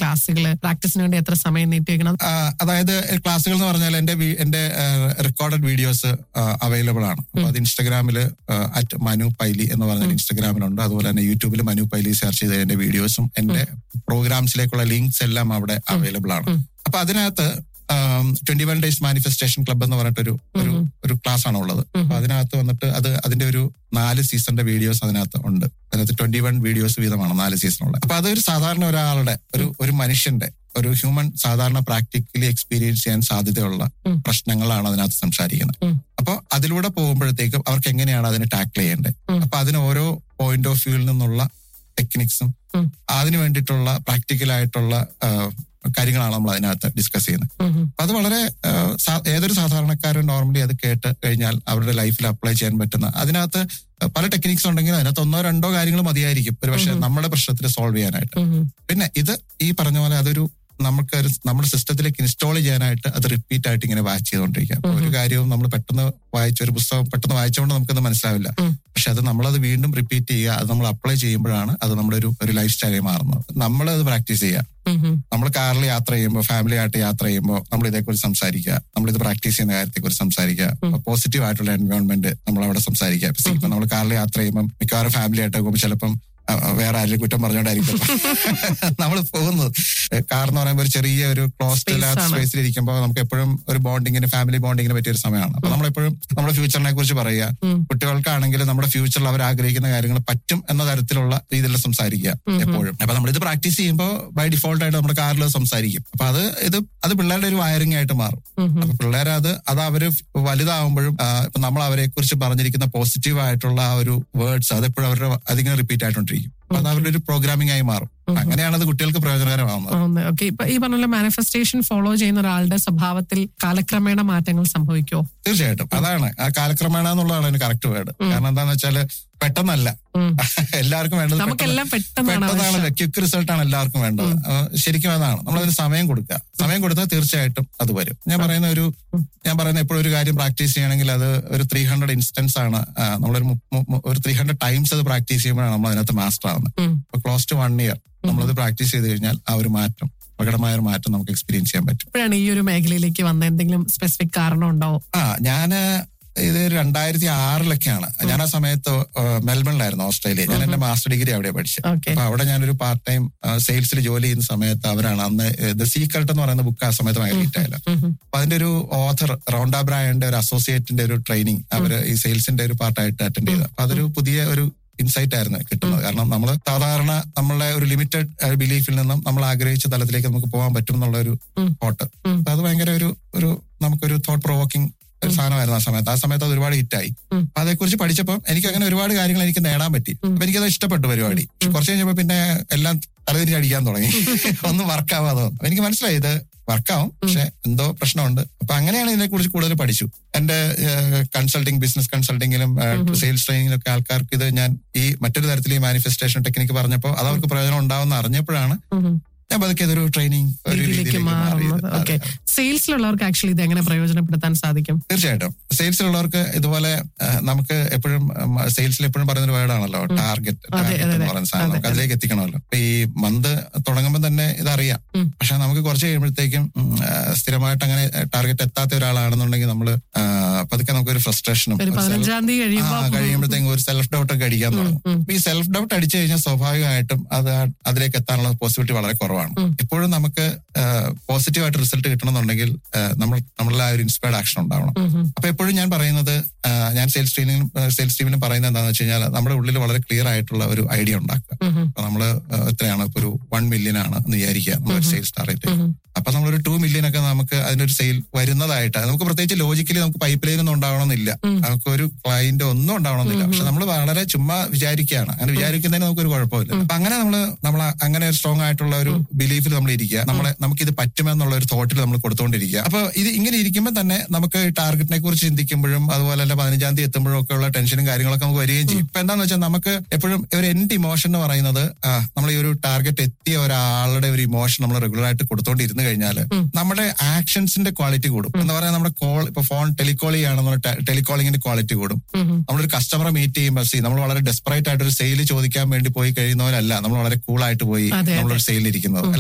ക്ലാസ്സുകൾ പ്രാക്ടീസിന് വേണ്ടി എത്ര സമയം നീട്ടി വെക്കണം ആ, അതായത് ക്ലാസ്സുകൾ എന്ന് പറഞ്ഞാൽ എന്റെ വീ- എന്റെ റെക്കോർഡഡ് വീഡിയോസ് അവൈലബിൾ ആണ് അപ്പൊ അത് ഇൻസ്റ്റഗ്രാമിൽ അറ്റ് മനു പൈലി എന്ന് പറഞ്ഞ ഇൻസ്റ്റഗ്രാമിലുണ്ട് അതുപോലെ തന്നെ യൂട്യൂബിൽ മനു പൈലി സെർച്ച് ചെയ്ത എന്റെ വീഡിയോസും എന്റെ പ്രോഗ്രാംസിലേക്കുള്ള ലിങ്ക്സ് എല്ലാം അവിടെ അവൈലബിൾ ആണ് ഉം. അപ്പൊ അതിനകത്ത് twenty one days manifestation club എന്ന് പറഞ്ഞിട്ടൊരു ഒരു ഉം. ഒരു ക്ലാസ് ആണ് ഉള്ളത് ഉം. അപ്പൊ അതിനകത്ത് വന്നിട്ട് അത് അതിന്റെ ഒരു നാല് സീസണിന്റെ വീഡിയോസ് അതിനകത്ത് ഉണ്ട് അതിനകത്ത് ട്വന്റി വൺ വീഡിയോസ് വീതമാണ് നാല് സീസണുള്ളത് അപ്പൊ അതൊരു സാധാരണ ഒരാളുടെ ഒരു ഒരു മനുഷ്യന്റെ ഒരു ഹ്യൂമൻ സാധാരണ പ്രാക്ടിക്കലി എക്സ്പീരിയൻസ് ചെയ്യാൻ സാധ്യതയുള്ള ഉം. പ്രശ്നങ്ങളാണ് അതിനകത്ത് സംസാരിക്കുന്നത് ഉം. അപ്പൊ അതിലൂടെ പോകുമ്പോഴത്തേക്കും അവർക്ക് എങ്ങനെയാണ് അതിനെ ടാക്കിൾ ചെയ്യേണ്ടത് ഉം. അപ്പൊ അതിന് ഓരോ പോയിന്റ് ഓഫ് വ്യൂവിൽ നിന്നുള്ള ടെക്നിക്സും ഉം. അതിന് വേണ്ടിയിട്ടുള്ള പ്രാക്ടിക്കൽ ആയിട്ടുള്ള ആ, കാര്യങ്ങളാണ് നമ്മൾ അതിനകത്ത് ഡിസ്കസ് ചെയ്യുന്നത് ഉം ഉം. അപ്പൊ അത് വളരെ ആ, സാ- ഏതൊരു സാധാരണക്കാരൻ നോർമലി അത് കേട്ട് കഴിഞ്ഞാൽ അവരുടെ ലൈഫിൽ അപ്ലൈ ചെയ്യാൻ പറ്റുന്ന അതിനകത്ത് പല ടെക്നിക്സ് ഉണ്ടെങ്കിൽ അതിനകത്ത് ഒന്നോ രണ്ടോ കാര്യങ്ങൾ മതിയായിരിക്കും ഒരു പക്ഷെ ഉം. നമ്മുടെ പ്രശ്നത്തിൽ സോൾവ് ചെയ്യാനായിട്ട് ഉം ഉം. പിന്നെ ഇത് ഈ പറഞ്ഞ പോലെ അതൊരു നമുക്ക് ഒരു നമ്മുടെ സിസ്റ്റത്തിലേക്ക് ഇൻസ്റ്റാൾ ചെയ്യാനായിട്ട് അത് റിപ്പീറ്റ് ആയിട്ട് ഇങ്ങനെ വാച്ച് ചെയ്തുകൊണ്ടിരിക്കുക അപ്പൊ ഒരു ഉം. കാര്യവും നമ്മൾ പെട്ടെന്ന് വായിച്ച ഒരു പുസ്തകം പെട്ടെന്ന് വായിച്ചുകൊണ്ട് നമുക്കത് മനസ്സിലാവില്ല ഉം. പക്ഷെ അത് നമ്മളത് വീണ്ടും റിപ്പീറ്റ് ചെയ്യുക അത് നമ്മൾ അപ്ലൈ ചെയ്യുമ്പോഴാണ് അത് നമ്മുടെ ഒരു ഒരു ലൈഫ് സ്റ്റൈലായി മാറുന്നത് നമ്മളത് പ്രാക്ടീസ് ചെയ്യുക ഉം ഉം. നമ്മൾ കാറിൽ യാത്ര ചെയ്യുമ്പോൾ ഫാമിലി ആയിട്ട് യാത്ര ചെയ്യുമ്പോൾ നമ്മൾ ഇതേക്കുറിച്ച് സംസാരിക്കുക നമ്മൾ ഇത് പ്രാക്ടീസ് ചെയ്യുന്ന കാര്യത്തെക്കുറിച്ച് സംസാരിക്കുക പോസിറ്റീവ് ആയിട്ടുള്ള എൻവയോൺമെന്റ് നമ്മൾ അവിടെ സംസാരിക്കുക ഇപ്പൊ നമ്മൾ കാറിൽ യാത്ര ചെയ്യുമ്പോൾ മിക്കവാറും ഫാമിലി ആയിട്ട് പോകുമ്പോൾ ചിലപ്പം ആ, വേറെ ആരെങ്കിലും കുറ്റം പറഞ്ഞുകൊണ്ടായിരിക്കും നമ്മൾ പോകുന്നത് കാർ എന്ന് പറയുമ്പോൾ ഒരു ചെറിയ ഒരു ക്ലോസ്ഡ് Space ആണ്. സ്പേസിൽ ഇരിക്കുമ്പോൾ നമുക്ക് എപ്പോഴും ഒരു ബോണ്ടിങ്ങിന് ഫാമിലി ബോണ്ടിങ്ങിന് പറ്റിയ ഒരു സമയമാണ് അപ്പൊ നമ്മളെപ്പോഴും നമ്മുടെ ഫ്യൂച്ചറിനെ കുറിച്ച് പറയുക ഉം. കുട്ടികൾക്കാണെങ്കിൽ നമ്മുടെ ഫ്യൂച്ചറിൽ അവർ ആഗ്രഹിക്കുന്ന കാര്യങ്ങൾ പറ്റും എന്ന തരത്തിലുള്ള രീതിയിൽ സംസാരിക്കുക ഉം. എപ്പോഴും അപ്പൊ നമ്മളിത് പ്രാക്ടീസ് ചെയ്യുമ്പോൾ ബൈ ഡിഫോൾട്ട് ആയിട്ട് നമ്മുടെ കാറിൽ സംസാരിക്കും അപ്പൊ അത് ഇത് അത് പിള്ളേരുടെ ഒരു വയറിംഗ് ആയിട്ട് മാറും ഉം ഉം. അപ്പൊ പിള്ളേരെ അത് അത് അവര് വലുതാവുമ്പോഴും ആ, ഇപ്പൊ നമ്മൾ അവരെ കുറിച്ച് പറഞ്ഞിരിക്കുന്ന പോസിറ്റീവ് ആയിട്ടുള്ള ആ ഒരു വേർഡ്സ് അതെപ്പോഴും അവരുടെ അതിങ്ങനെ റിപ്പീറ്റ് ആയിട്ടോണ്ടിരിക്കും അപ്പൊ അത് അവരുടെ ഒരു പ്രോഗ്രാമിംഗ് ആയി മാറും അങ്ങനെയാണ് അത് കുട്ടികൾക്ക് പ്രയോജനകരമാവുന്നത് ഓക്കെ ഇപ്പൊ ഈ പറഞ്ഞ മാനിഫെസ്റ്റേഷൻ ഫോളോ ചെയ്യുന്ന ഒരാളുടെ സ്വഭാവത്തിൽ കാലക്രമേണ മാറ്റങ്ങൾ സംഭവിക്കുമോ തീർച്ചയായിട്ടും അതാണ് ആ കാലക്രമേണ എന്നുള്ളതാണ് അതിന് കറക്റ്റ് വേർഡ് കാരണം എന്താന്ന് വെച്ചാല് പെട്ടെന്നല്ല ഉം. എല്ലാവർക്കും വേണ്ടത് പെട്ടെന്ന് നമുക്കെല്ലാം പെട്ടെന്നാണ് പെട്ടെന്നാണ് ക്വിക്ക് റിസൾട്ട് ആണ് എല്ലാവർക്കും വേണ്ടത് ആ, ശരിക്കും അതാണ് നമ്മളതിന് സമയം കൊടുക്കുക സമയം കൊടുത്താൽ തീർച്ചയായിട്ടും അത് വരും ഞാൻ പറയുന്ന ഒരു ഞാൻ പറയുന്ന എപ്പോഴും ഒരു കാര്യം പ്രാക്ടീസ് ചെയ്യണമെങ്കിൽ അത് ഒരു ത്രീ ഹൺഡ്രഡ് ഇൻസ്റ്റൻസ് ആണ് ആ, നമ്മളൊരു മു- മു- മു- ഒരു ത്രീ ഹൺഡ്രഡ് ടൈംസ് അത് പ്രാക്ടീസ് ചെയ്യുമ്പോഴാണ് നമ്മൾ അതിനകത്ത് മാസ്റ്റർ ആവുന്നത് ഉം. ഇപ്പൊ ക്ലോസ് ടു വൺ ഇയർ നമ്മളത് പ്രാക്ടീസ് ചെയ്ത് കഴിഞ്ഞാൽ ആ ഒരു മാറ്റം പ്രകടമായ ഒരു മാറ്റം നമുക്ക് എക്സ്പീരിയൻസ് ചെയ്യാൻ പറ്റും എപ്പോഴാണ് ഈ ഒരു മേഖലയിലേക്ക് വന്ന എന്തെങ്കിലും സ്പെസിഫിക് കാരണം ഉണ്ടാവോ ആ ഞാന് ഇത് രണ്ടായിരത്തി ആറിലൊക്കെയാണ് ഞാൻ ആ സമയത്ത് ആ, മെൽബണിലായിരുന്നു ഓസ്ട്രേലിയ ഞാൻ എന്റെ മാസ്റ്റർ ഡിഗ്രി അവിടെ പഠിച്ചത് ഓക്കെ അപ്പൊ അവിടെ ഞാനൊരു പാർട്ട് ടൈം സെയിൽസിൽ ജോലി ചെയ്യുന്ന സമയത്ത് അവരാണ് അന്ന് ദ സീക്രട്ട് എന്ന് പറയുന്ന ബുക്ക് ആ സമയത്ത് ഭയങ്കര ഹിറ്റായില്ല അപ്പൊ അതിന്റെ ഒരു ഓഥർ റൗണ്ട ബ്രായന്റെ ഒരു അസോസിയേറ്റിന്റെ ഒരു ട്രെയിനിങ് അവര് ഈ സെയിൽസിന്റെ ഒരു പാർട്ടായിട്ട് അറ്റൻഡ് ചെയ്തത് അപ്പൊ അതൊരു പുതിയ ഒരു ഇൻസൈറ്റ് ആയിരുന്നു കിട്ടുന്നത് കാരണം നമ്മൾ സാധാരണ നമ്മളുടെ ഒരു ലിമിറ്റഡ് ബിലീഫിൽ നിന്നും നമ്മൾ ആഗ്രഹിച്ച തലത്തിലേക്ക് നമുക്ക് പോകാൻ പറ്റും എന്നുള്ള ഒരു ഉം. തോട്ട് ഉം. അപ്പൊ അത് ഭയങ്കര ഒരു ഒരു നമുക്കൊരു തോട്ട് പ്രൊവോക്കിംഗ് ഒരു സാധനമായിരുന്നു ആ സമയത്ത് ആ സമയത്ത് അത് ഒരുപാട് ഹിറ്റായി ഉം. അപ്പൊ അതേക്കുറിച്ച് പഠിച്ചപ്പോൾ എനിക്ക് അങ്ങനെ ഒരുപാട് കാര്യങ്ങൾ എനിക്ക് നേടാൻ പറ്റി ഉം. അപ്പൊ എനിക്കത് ഇഷ്ടപ്പെട്ടു പരിപാടി പക്ഷെ കുറച്ച് കഴിഞ്ഞപ്പോ പിന്നെ എല്ലാം തലതിരിച്ച് അടിക്കാൻ തുടങ്ങി ഒന്നും വർക്കാവാതെ വന്നു. അപ്പൊ എനിക്ക് മനസ്സിലായി ഇത് വർക്കാവും പക്ഷെ എന്തോ പ്രശ്നമുണ്ട് അപ്പൊ അങ്ങനെയാണ് ഇതിനെ കുറിച്ച് കൂടുതൽ പഠിച്ചു എന്റെ കൺസൾട്ടിങ് ബിസിനസ് കൺസൾട്ടിങ്ങിലും സെയിൽസ് ട്രെയിനിങ്ങിലും ഒക്കെ ആൾക്കാർക്ക് ഇത് ഞാൻ ഈ മറ്റൊരു തരത്തിൽ ഈ മാനിഫെസ്റ്റേഷൻ ടെക്നിക്ക് പറഞ്ഞപ്പോൾ അത് അവർക്ക് പ്രയോജനം ഉണ്ടാവുമെന്ന് അറിഞ്ഞപ്പോഴാണ് ഞാൻ പതുക്കെ ഇതൊരു ട്രെയിനിങ് ഒരു രീതിയിലേക്ക് രീതിയിലേക്ക് മാറിയത് മാറുന്നത് ഓക്കെ അതെ. സെയിൽസിലുള്ളവർക്ക് ആക്ച്വലി ഇത് എങ്ങനെ പ്രയോജനപ്പെടുത്താൻ സാധിക്കും തീർച്ചയായിട്ടും സെയിൽസിലുള്ളവർക്ക് ഇതുപോലെ ആ, നമുക്ക് എപ്പോഴും സെയിൽസിൽ എപ്പോഴും പറയുന്ന ഒരു വേർഡാണല്ലോ ടാർഗറ്റ് അതെ, ടാർഗറ്റ് അതെ. എന്ന് പറയുന്ന സാധനം അതെ, നമുക്ക് അതിലേക്ക് എത്തിക്കണമല്ലോ അപ്പൊ ഈ മന്ത് തുടങ്ങുമ്പോൾ തന്നെ ഇതറിയാം ഉം. പക്ഷെ നമുക്ക് കുറച്ച് കഴിയുമ്പോഴത്തേക്കും ഉം, ആ, സ്ഥിരമായിട്ട് അങ്ങനെ ടാർഗറ്റ് എത്താത്ത ഒരാളാണെന്നുണ്ടെങ്കിൽ നമ്മൾ പതുക്കെ നമുക്കൊരു ഫ്രസ്ട്രേഷനും ഒരു പതിനഞ്ചാം തീയതി ആ കഴിയുമ്പോൾ കഴിയുമ്പോഴത്തേക്കും ഒരു സെൽഫ് ഡൗട്ട് ഒക്കെ അടിക്കാൻ തുടങ്ങും ഉം. അപ്പൊ ഈ സെൽഫ് ഡൗട്ട് അടിച്ചു കഴിഞ്ഞാൽ സ്വാഭാവികമായിട്ടും അത് ആ- അതിലേക്ക് എത്താനുള്ള പോസിബിലിറ്റി വളരെ കുറവാണ് ഉം. എപ്പോഴും നമുക്ക് പോസിറ്റീവ് ആയിട്ട് റിസൾട്ട് കിട്ടണമെന്നുണ്ടെങ്കിൽ ആ, നമ്മൾ നമ്മളിൽ ആ ഒരു ഇൻസ്പയർഡ് ആക്ഷൻ ഉണ്ടാവണം അപ്പൊ എപ്പോഴും ഞാൻ പറയുന്നത് ആ, ഞാൻ സെയിൽസ് ട്രെയിനിങ് സെയിൽസ് ടീമിനും പറയുന്നത് എന്താണെന്ന് വെച്ച് കഴിഞ്ഞാൽ നമ്മുടെ ഉള്ളിൽ വളരെ ക്ലിയർ ആയിട്ടുള്ള ഒരു ഐഡിയ ഉണ്ടാക്കുക അപ്പൊ നമ്മള് ആ, എത്രയാണ് ഇപ്പൊ ഒരു വൺ മില്യൺ ആണ് എന്ന് വിചാരിക്കുക നമ്മളൊരു സെയിൽസ് ടാർഗറ്റ് അപ്പൊ നമ്മളൊരു ടു മില്യൺ ഒക്കെ നമുക്ക് അതിനൊരു സെയിൽ വരുന്നതായിട്ട് നമുക്ക് പ്രത്യേകിച്ച് ലോജിക്കലി നമുക്ക് പൈപ്പ് ലൈൻ ഒന്നും ഉണ്ടാവണമെന്നില്ല ഉം. നമുക്ക് ഒരു ക്ലയന്റ് ഒന്നും ഉണ്ടാവണമെന്നില്ല പക്ഷെ നമ്മൾ വളരെ ചുമ്മാ വിചാരിക്കുകയാണ് അങ്ങനെ വിചാരിക്കുന്നതിന് നമുക്കൊരു കുഴപ്പമില്ല അപ്പൊ അങ്ങനെ നമ്മൾ നമ്മൾ അങ്ങനെ ഒരു സ്ട്രോങ് ആയിട്ടുള്ള ഒരു ബിലീഫിൽ നമ്മൾ ഇരിക്കുക നമ്മളെ നമുക്കിത് പറ്റുമെന്നുള്ള ഒരു തോട്ടിൽ നമ്മൾ കൊടുത്തുകൊണ്ടിരിക്കുക അപ്പൊ ഇത് ഇങ്ങനെ ഇരിക്കുമ്പോൾ തന്നെ നമുക്ക് ഈ ടാർഗറ്റിനെ കുറിച്ച് ചിന്തിക്കുമ്പോഴും അതുപോലെ തന്നെ പതിനഞ്ചാം തീയതി എത്തുമ്പോഴും ഒക്കെ ഉള്ള ടെൻഷനും കാര്യങ്ങളൊക്കെ നമുക്ക് വരികയും ചെയ്യും ഇപ്പൊ എന്താന്ന് വെച്ചാൽ നമുക്ക് എപ്പോഴും ഒരു എൻഡ് ഇമോഷൻ എന്ന് പറയുന്നത് ആ, നമ്മൾ ഈ ഒരു ടാർഗറ്റ് എത്തിയ ഒരാളുടെ ഒരു ഇമോഷൻ നമ്മൾ റെഗുലർ ആയിട്ട് കൊടുത്തോണ്ടിരുന്നു കഴിഞ്ഞാൽ നമ്മുടെ ആക്ഷൻസിന്റെ ക്വാളിറ്റി കൂടും എന്ന് പറയാൻ നമ്മുടെ കോൾ ഇപ്പൊ ഫോൺ ടെലികോൾ ചെയ്യുകയാണെന്നുള്ള ടെലികോളിംഗിന്റെ ക്വാളിറ്റി കൂടും നമ്മളൊരു കസ്റ്റമറെ മീറ്റ് ചെയ്യുമ്പോൾ സി നമ്മൾ വളരെ ഡെസ്പറേറ്റ് ആയിട്ട് ഒരു സെയിൽ ചോദിക്കാൻ വേണ്ടി പോയി കഴിയുന്നവരല്ല നമ്മൾ വളരെ കൂൾ ആയിട്ട് പോയി അതെ, നമ്മളൊരു സെയിൽ ഇരിക്കുന്നത്